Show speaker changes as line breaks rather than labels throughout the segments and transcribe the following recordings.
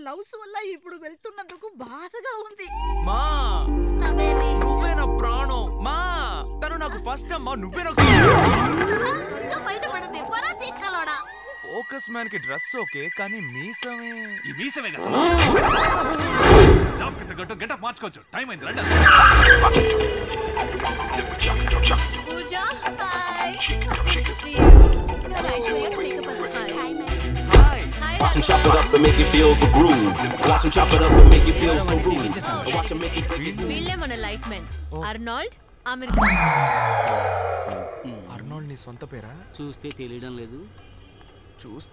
Gloves వల్ల ఇప్పుడు వెళ్తున్నందుకు బాధగా ఉంది
మా
నా బేబీ
నువ్వే నా ప్రాణం మా తను నాకు ఫస్ట్ అమ్మా నువ్వే నాకు
నిజం బయటపడింది పరా తీసుకెళ్ళడా
ఫోకస్ మ్యాన్ కి డ్రెస్ ఓకే కానీ మీసమే
ఈ మీసమే కదా జాబ్ కి తగ్గట్టు గెటప్ మార్చుకోవచ్చు టైం అయింది రండి
Pooja hi
hi
Watch him chop it up and make you feel the groove. Watch him chop it up and make you feel so rude. Watch him make you break it.
వీళ్ళే మన life men Arnold Aamir Khan
Arnold నీ సొంత పేరా
చూస్తే తెలియడం లేదు
చూస్తే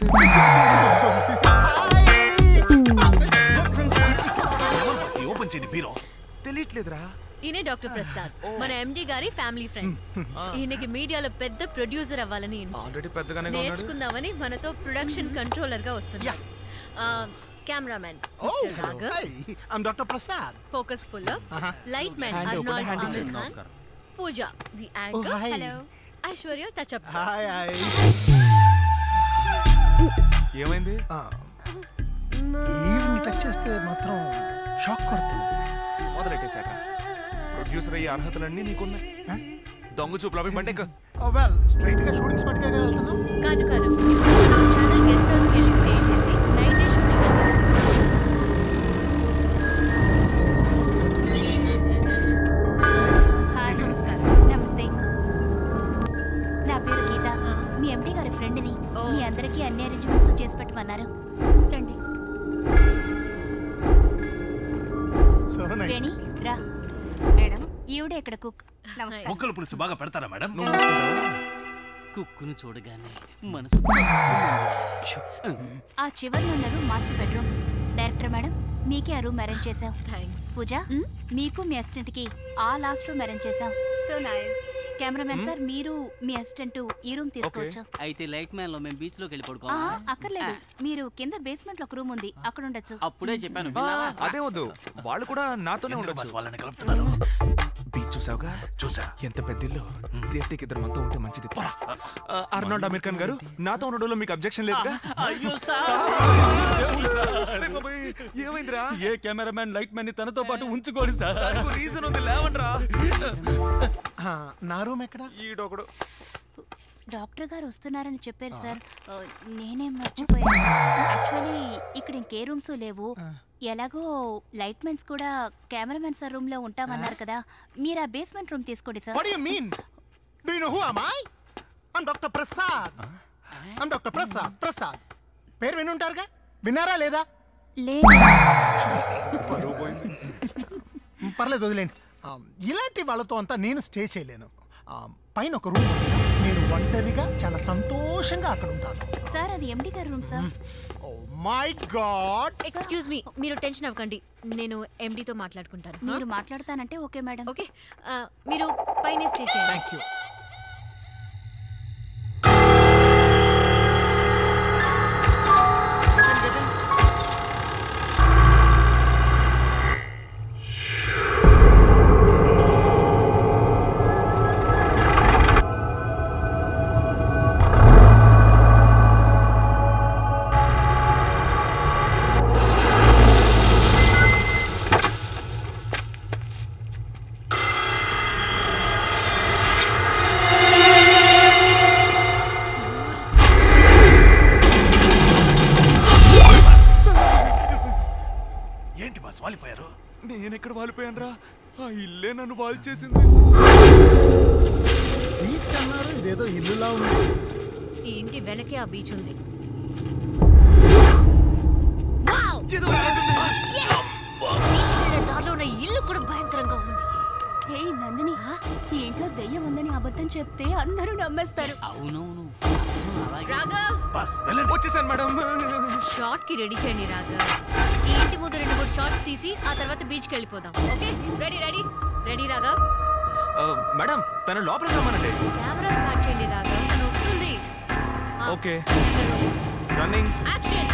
open చేయండి బీరో
తెలియట్లేదురా
ఈయనే డాక్టర్ ప్రసాద్ మన ఎండి గారి ఫ్యామిలీ ఫ్రెండ్ ఈయనకి మీడియాలో పెద్ద ప్రొడ్యూసర్ అవ్వాలని interest.
ఆల్రెడీ పెద్దగానే ఉన్నాడు
నేర్చుకుందామని మనతో ప్రొడక్షన్ కంట్రోలర్ గా వస్తున్నారు cameraman Raghav
I'm doctor Prasad
focus full light man
Hand ఒకటి,
అర్నాల్డ్
hand
ఆమిర్
ఇచ్చేయండి.
Khan Pooja the anchor
hi.
Hello Aishwarya touch up
hi hi
ఏమైంది
ఈవిని టచ్ చేస్తే మాత్రం షాక్ కొడుతుంది
మొదలెట్టేశాక ప్రొడ్యూసర్ అయ్యే అర్హతలన్నీ నీకున్నాయి దొంగ చూపులు అవి పంటే
వెల్ స్ట్రైట్ గా షూటింగ్ స్పాట్ గా వెళ్తున్నాం
కాదు కాదు ఇప్పుడు ఛానల్ గెస్ట్ హౌస్ కి వెళ్ళి స్టే చేసి నైట్ డే షూటింగ్ హాయ్ నమస్కారం
నమస్తే నా పేరు గీత మీ ఎండి గారి ఫ్రెండ్ని
ఓ.
మీ అందరికీ అన్ని అరేంజ్మెంట్స్ చేసి పెట్టమన్నారు రండి
సో నైస్
వేణి రా మేడం ఈవిడే ఇక్కడ కుక్ నమస్కారం
ముక్కలు పులుసు బాగా పెడతారా మేడం
నువ్వు మూసుకుంటావా?
కుక్కును చూడగానే మనసు
ఆ చివరిలో ఉన్నది మాస్టర్ బెడ్రూమ్ డైరెక్టర్ మేడం మీకే ఆ రూమ్ అరేంజ్ చేశాం
థ్యాంక్స్
పూజ మీకు మీ అసిస్టెంట్ కి ఆ లాస్ట్ రూమ్ అరేంజ్ చేశాం సో నైస్ కెమెరామెన్ సార్ మీరు మీ అసిస్టెంట్ ఈ రూమ్ తీసుకోవచ్చు
అయితే లైట్ మ్యాన్ లో మేము బీచ్ లోకి
ఆ,
వెళ్ళిపడుకోవాలి
అక్కర్లేదు మీరు కింద బేస్మెంట్ లో ఒక రూమ్ ఉంది అక్కడ ఉండొచ్చు
అప్పుడే చెప్పాను
ఆ, అదే వద్దు వాళ్ళు కూడా నాతోనే
ఎందుకు
ఉండొచ్చు
బాస్ వాళ్ళని కలుపుతున్నారు
బీచ్ చూసావుగా
చూసా
ఎంత పెద్ద ఇల్లు సేఫ్టీకి ఇద్దరు మనతో ఉంటే మంచిది పోరా. ఆ, అర్నాల్డ్ అమీర్ ఖాన్ గారు నాతో ఉండడంలో మీకు అబ్జెక్షన్ లేదుగా
అయ్యో సార్
అరే బాబోయ్, ఏమైందిరా
ఏ కెమెరామెన్ లైట్ మ్యాన్ ని తనతో పాటు ఉంచుకోడు సార్
దానికి రీజన్ ఉంది లేవండ్రా
ఆ, నా రూమ్ ఎక్కడ
ఈడొకడు
డాక్టర్ గారు వస్తున్నారని చెప్పారు సార్ ఆ, నేనేం మర్చిపోయాను యాక్చువల్లీ ఇక్కడ ఇంకే రూమ్స్ లేవు ఎలాగో లైట్ మెన్స్ కూడా కెమెరామెన్ సార్ రూమ్ లో ఉంటామన్నారు కదా మీరు ఆ బేస్మెంట్ రూమ్ తీసుకోండి sir
what you mean do you know who am I I'm doctor Prasad I'm doctor Prasad Prasad పేరు విని ఉంటారుగా విన్నారా లేదా
లేదు
పర్లేదు వదిలేండి ఆ, ఇలాంటి వాళ్ళతో అంతా నేను స్టే చేయలేను ఆ, పైన ఒక రూమ్ ఉంది. నేను ఒంటరిగా చాలా సంతోషంగా అక్కడ ఉంటాను
సార్ అది ఎండి గారి room sir
oh my god
excuse me మీరు టెన్షన్ అవ్వకండి నేను ఎండితో మాట్లాడుకుంటాను
మీరు మాట్లాడతానంటే ఓకే మేడం
ఓకే మీరు పైన స్టే చేయండి
థ్యాంక్ యూ
ఏంటి బాస్ వాలిపోయారు
నేను ఎక్కడ వాలిపోయానురా ఆ ఇల్లే నన్ను వాల్ చేసింది
బీచ్ అన్నారు ఇదేదో ఇల్లులా ఉంది
ఈ ఇంటి వెనకే ఆ బీచ్ ఉంది
ఏదో
దారిలో ఉన్న ఇల్లు కూడా భయంకరంగా ఉంది
హే నందిని ఈ ఇంట్లో దెయ్యం ఉందని అబద్ధం చెప్తే అందరూ నమ్మేస్తారు
అవునవును అలాగే
రాఘవ్
బాస్ వెళ్ళండి
వచ్చేసాను మేడం
షార్ట్ కి రెడీ చేయండి రాఘవ్ ఈ ఇంటి ముందు రెండు మూడు షార్ట్స్ తీసి ఆ తర్వాత బీచ్ కి వెళ్ళిపోదాం okay ready ready ready Raghav
ఆ, మేడం తను లోపలికి రమ్మనండి
కెమెరా స్టార్ట్ చేయండి రాఘవ్ తను వస్తుంది
ఓకే రన్నింగ్
యాక్షన్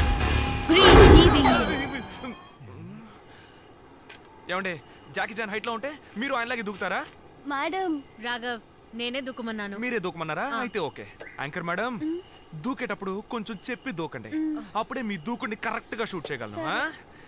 ఏమండి జాకీ జాన్ హైట్ లో ఉంటే మీరు ఆయనలాగే దూకుతారా
మేడం
రాఘవ్ నేనే దుక్కుమన్నాను
మీరే దూకమన్నారా అయితే ఓకే యాంకర్ మేడం దూకేటప్పుడు కొంచెం చెప్పి దూకండి అప్పుడే మీ దూకుడిని కరెక్ట్ గా షూట్ చేయగలను ఆ?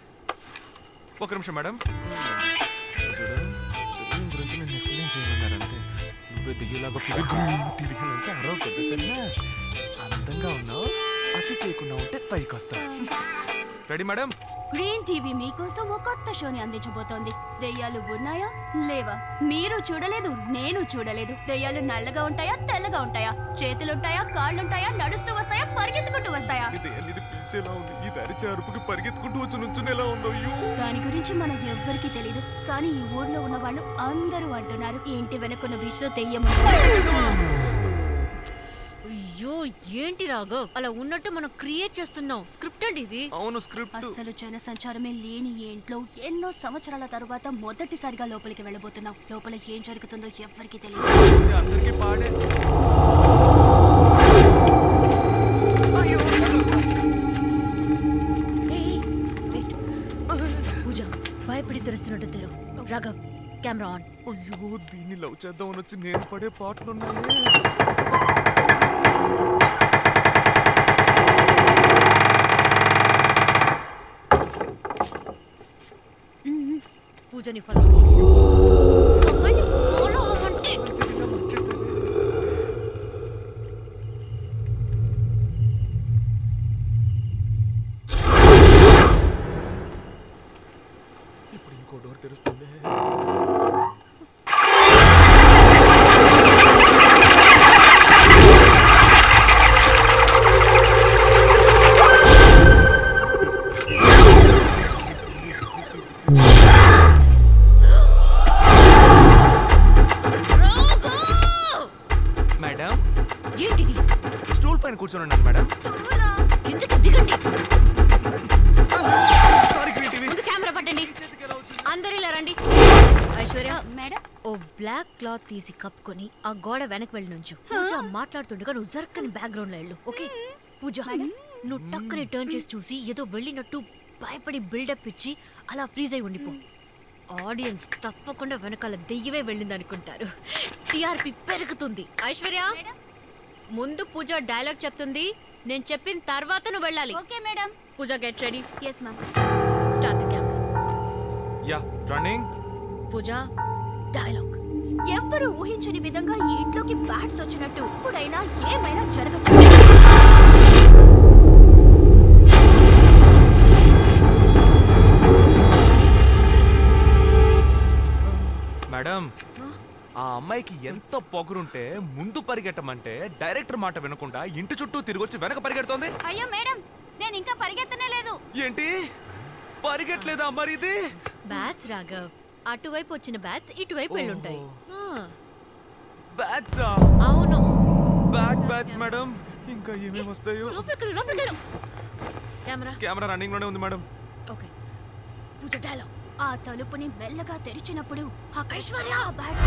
ఒక నిమిషం మేడం చూడు, దెయ్యం గురించి నేను ఎక్స్ప్లెయిన్ చేయమన్నారు అంతే నువ్వే దెయ్యలాగా తిరిగి తిరిగినంత అరవకొద్దు సరేనా అందంగా ఉన్నావు అతి చేయకుండా ఉంటే పైకి వస్తావు రెడీ మేడం
గ్రీన్ టీవీ మీకోసం ఒక కొత్త షోని అందించబోతోంది దెయ్యాలు ఉన్నాయా లేవా మీరు చూడలేదు నేను చూడలేదు దెయ్యాలు నల్లగా ఉంటాయా తెల్లగా ఉంటాయా చేతులుంటాయా కాళ్ళుంటాయా నడుస్తూ వస్తాయా పరిగెత్తుకుంటూ వస్తాయా
ఇది ఇది పిలిచేలా ఉంది ఇది అరిచే అరుపుకి పరిగెత్తుకుంటూ వచ్చి నుంచునేలా ఉందో అయ్యో
దాని గురించి మనకు ఎవ్వరికీ తెలియదు కానీ ఈ ఊర్లో ఉన్న వాళ్ళు అందరూ అంటున్నారు ఈ ఇంటి వెనుకున్న బీచ్ లో దెయ్యం ఉంది.
అయ్యో ఏంటి రాఘవ్ అలా ఉన్నట్టు మనం క్రియేట్ చేస్తున్నాం స్క్రిప్ట్ అండి ఇది
అవును స్క్రిప్ట్
అసలు జన సంచారమే లేని ఈ ఇంట్లో ఎన్నో సంవత్సరాల తరువాత మొదటిసారిగా లోపలికి వెళ్ళబోతున్నాం లోపల ఏం జరుగుతుందో ఎవ్వరికీ తెలియదు
అందరికీ పాడే
ఏయ్, wait. పూజ భయపడి తెరుస్తున్నట్టు తెరు రాఘవ్ కెమెరా ఆన్
అయ్యో దీన్ని లవ్ చేద్దామని వచ్చి నేను పడే పాటలు ఉన్నాయి
పూజని ఫాలో ఫాలో అవ్వండి
ఇప్పుడు ఇంకో డోర్ తెరుస్తుంది మేడం
ఏంటిది
స్టూల్ పైన కూర్చొని ఉన్నాను మేడం
కిందకి దిగండి
సారీ గ్రీన్ టీవీ
ముందు కెమెరా పట్టండి అందరూ ఇలా రండి ఐశ్వర్య
మేడం
ఓ బ్లాక్ క్లాత్ తీసి కప్పుకొని ఆ గోడ వెనక్కి వెళ్ళి నుంచు పూజ మాట్లాడుతుండగా నువ్వు జర్కని బ్యాక్గ్రౌండ్ లో వెళ్ళు ఓకే పూజ నువ్వు టక్కని టర్న్ చేసి చూసి ఏదో వెళ్ళినట్టు భయపడి బిల్డప్ ఇచ్చి అలా ఫ్రీజ్ అయి ఉండిపో ఆడియన్స్ తప్పకుండా వెనకాల దెయ్యమే వెళ్ళింది అనుకుంటారు టిఆర్పి పెరుగుతుంది ఐశ్వర్య ముందు పూజ డైలాగ్ చెప్తుంది నేను చెప్పిన తర్వాత నువ్వు వెళ్ళాలి
okay madam
Pooja get ready
yes ma'am
start the camera
yeah running
Pooja dialogue
ఎవ్వరూ ఊహించని విధంగా ఈ ఇంట్లోకి బ్యాట్స్ వచ్చినట్టు ఇప్పుడైనా ఏమైనా జరగచ్చు
మేడం ఆ అమ్మాయికి ఎంత పొగరుంటే ముందు పరిగెట్టమంటే డైరెక్టర్ మాట వినకుండా ఇంటి చుట్టూ తిరిగొచ్చి వెనక పరిగెడుతోంది
అయ్యో మేడం నేను ఇంకా పరిగెత్తనే లేదు
ఏంటి పరిగెట్లేదా మరి ఇది
బ్యాట్స్ రాఘవ్ అటువైపు వచ్చిన బ్యాట్స్ ఇటువైపు వెళ్ళుంటాయి ఆ,
బ్యాట్స్
అవును
బ్యాట్ బ్యాట్స్ మేడం ఇంకా ఏమేమి వస్తాయో
లోపలికి వెళ్ళు, లోపలికి వెళ్ళు. కెమెరా
కెమెరా రన్నింగ్ లోనే ఉంది మేడం
ఓకే పూజ డైలాగ్
ఆ తలుపుని మెల్లగా తెరిచినప్పుడు ఆ ఐశ్వర్య ఆ బ్యాట్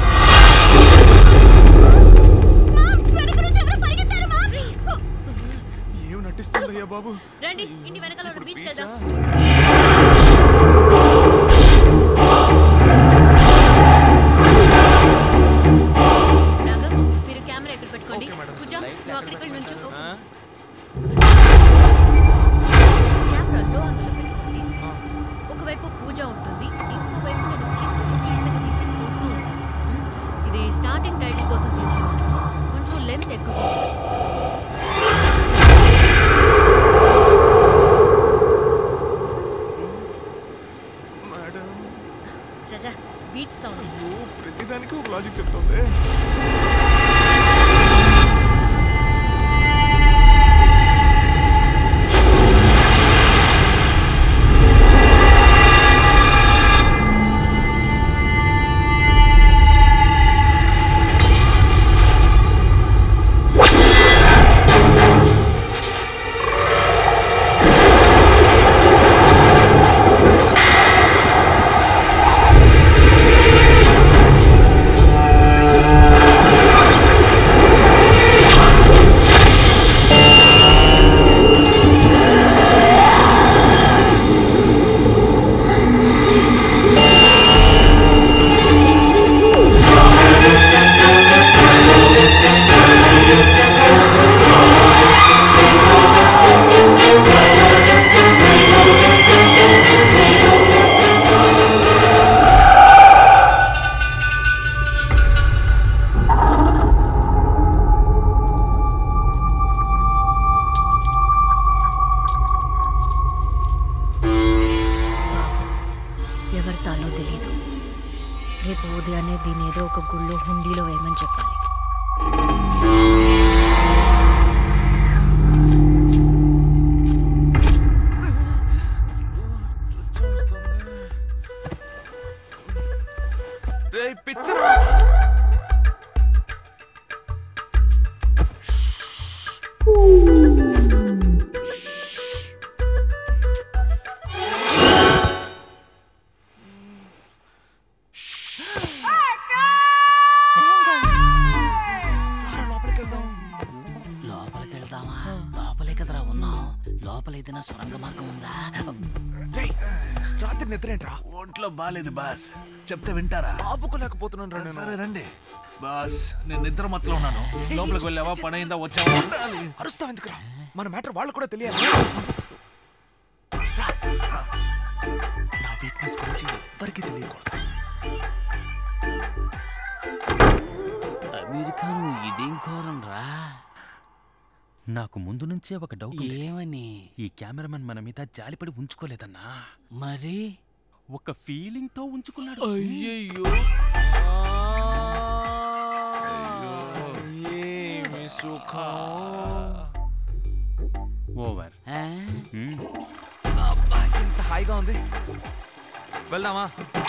ఏం నటిస్తుందయ్యా బాబు
రండి ఇంటి వెనకాల ఉన్న బీచ్కి వెళ్దాం రాఘవ్ మీరు కెమెరా ఎక్కడ పెట్టుకోండి
Okay, madam.
పూజ నువ్వు అక్కడికి వెళ్ళి నుంచు
ఆ?
కెమెరా లో అందులో పెట్టుకోండి ఒకవైపు పూజ ఉంటుంది ఇంకోవైపు నేను తీసుకొని చీసకి తీసి పోస్తూ ఉంటాను ఉమ్, ఇది స్టార్టింగ్ టైటిల్ కోసం తీస్తున్నాను కొంచెం లెంత్ ఎక్కువ
మేడం
చచా బీట్ సౌండ్
అయ్యో ప్రతిదానికి ఒక లాజిక్ చెప్తుంది
Thank
రేపు ఉదయాన్నే దీని ఏదో ఒక గుళ్ళో హుండీలో వేయమని చెప్పాలి
రేయ్ పిచ్చరా
లోపలికి వెళ్దామా లోపలే కదరా ఉన్నాం లోపల ఏదైనా సొరంగ మార్గం ఉందా
రేయ్ రాత్రి నిద్ర ఏంట్రా
ఒంట్లో బాలేదు బాస్ చెప్తే వింటారా
ఆపుకోలేకపోతున్నాను రా నేను
సరే రండి బాస్ నేను నిద్ర మత్తులో ఉన్నాను లోపలికి వెళ్ళావా పని అయిందా వచ్చావా
అరుస్తావు ఎందుకురా మన మ్యాటర్ వాళ్ళు కూడా తెలియాలి రా. నా వీక్నెస్ గురించి ఎవ్వరికీ తెలియకూడదు
అమెరికాను ఇదేం ఘోరం రా
నాకు ముందు నుంచే ఒక డౌట్ ఉండేది.
ఏమని
ఈ కెమెరామెన్ మన మీద జాలిపడి ఉంచుకోలేదన్నా
మరి
ఒక ఫీలింగ్ తో ఉంచుకున్నాడు
అయ్యయ్యో
ఏమి సుఖం
ఓవర్
ఆ?
అబ్బా, ఎంత హాయిగా ఉంది వెళ్దామా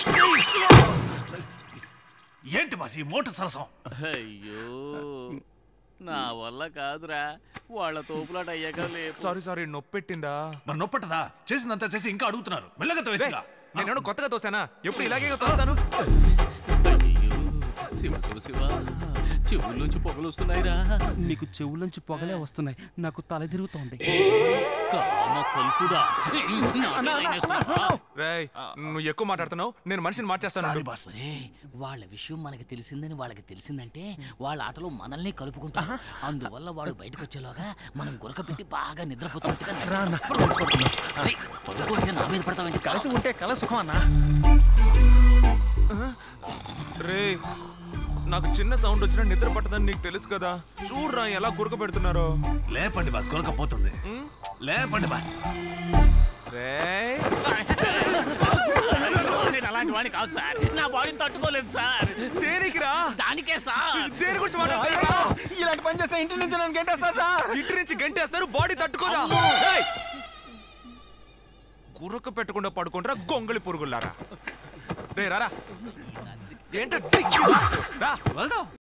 ఏంటి బాస్ ఈ మోటార్ సరసం
అయ్యో నా వల్ల కాదురా వాళ్ళ తోపులాట అయ్యాక లేదు
సారీ సారీ నొప్పెట్టిందా
మరి నొప్పటదా చేసిందంతా చేసి ఇంకా అడుగుతున్నారు మెల్లగా తోయచ్చుగా.
నేను కొత్తగా తోసానా ఎప్పుడు ఇలాగే తోస్తాను
అయ్యో శివ శివ శివ చెవుల్లోంచి పొగలు వస్తున్నాయిరా
నీకు చెవులోంచి పొగలే వస్తున్నాయి నాకు తల తిరుగుతోంది
కామ కల్పుడా నాకేమైనా
రేయ్ నువ్వు ఎక్కువ మాట్లాడుతున్నావు నేను మనిషిని మార్చేస్తాను
సారీ బాస్
ఒరేయ్, వాళ్ళ విషయం మనకి తెలిసిందని వాళ్ళకి తెలిసిందంటే వాళ్ళ ఆటలో మనల్ని కలుపుకుంటారు అందువల్ల వాళ్ళు బయటకు వచ్చేలోగా మనం గురక పెట్టి బాగా నిద్రపోతున్నట్టుగా నడిచినప్పుడు కలిసిపోతున్నాం. రేయ్, పడుకోడిగా నా మీద పడతావేంటి
కలిసి ఉంటే కల సుఖం అన్నా
రే నాకు చిన్న సౌండ్ వచ్చినా నిద్ర పట్టదని నీకు తెలుసు కదా చూడరా ఎలా గురక పెడుతున్నారో
లేపండి బాస్ కొనకపోతుంది లేపండి బాస్
రేయ్
నేను అలాంటి వాడిని కాదు సార్ నా బాడీని తట్టుకోలేదు సార్
దేనికిరా
దానికే సార్
దేని గురించి మాట్లాడుతున్నారా
ఇలాంటి పని చేస్తే ఇంటి నుంచి నన్ను గంటేస్తా సార్
ఇంటి నుంచి గంటేస్తారు బాడీ తట్టుకోదా ఏయ్! గుర్రక పెట్టకుండా పడుకుంటారా గొంగళి పురుగులారా రే రారా ఏంటో రా
వెళ్దాం